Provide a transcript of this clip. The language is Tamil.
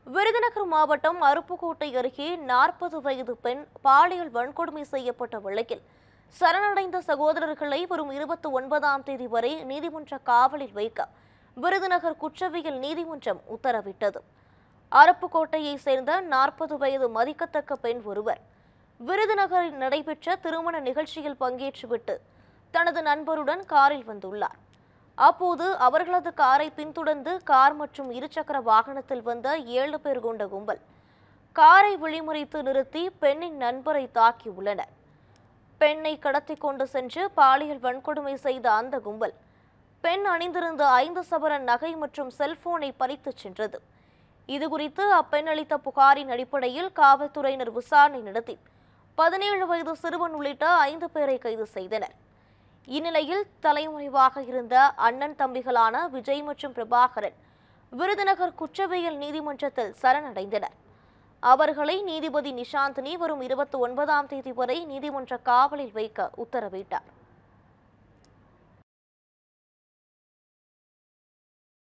விருதுநகர் மாவட்டம் அருப்புக்கோட்டை அருகே நாற்பது வயது பெண் பாலியல் வன்கொடுமை செய்யப்பட்ட வழக்கில் சரணடைந்த சகோதரர்களை வரும் இருபத்தி ஒன்பதாம் தேதி வரை நீதிமன்ற காவலில் வைக்க விருதுநகர் குற்றவியல் நீதிமன்றம் உத்தரவிட்டது அருப்புக்கோட்டையை சேர்ந்த நாற்பது வயது மதிக்கத்தக்க பெண் ஒருவர் விருதுநகரில் நடைபெற்ற திருமண நிகழ்ச்சியில் பங்கேற்றுவிட்டு தனது நண்பருடன் காரில் வந்துள்ளார் அப்போது அவர்களது காரை பின்தொடர்ந்து கார் மற்றும் இருசக்கர வாகனத்தில் வந்த ஏழு பேர் கொண்ட கும்பல் காரை விழிமுறைத்து நிறுத்தி பெண்ணின் நண்பரை தாக்கியுள்ளனர் பெண்ணை கடத்தி கொண்டு சென்று பாலியல் வன்கொடுமை செய்த அந்த கும்பல் பெண் அணிந்திருந்த ஐந்து சவரன் நகை மற்றும் செல்போனை பறித்துச் சென்றது இதுகுறித்து அப்பெண் அளித்த புகாரின் அடிப்படையில் காவல்துறையினர் விசாரணை நடத்தி பதினேழு வயது சிறுவன் உள்ளிட்ட ஐந்து பேரை கைது செய்தனர் இந்நிலையில் தலைமறைவாக இருந்த அண்ணன் தம்பிகளான விஜய் மற்றும் பிரபாகரன் விருதுநகர் குற்றவியல் நீதிமன்றத்தில் சரணடைந்தனர் அவர்களை நீதிபதி நிஷாந்தினி வரும் இருபத்தி ஒன்பதாம் தேதி வரை நீதிமன்ற காவலில் வைக்க உத்தரவிட்டார்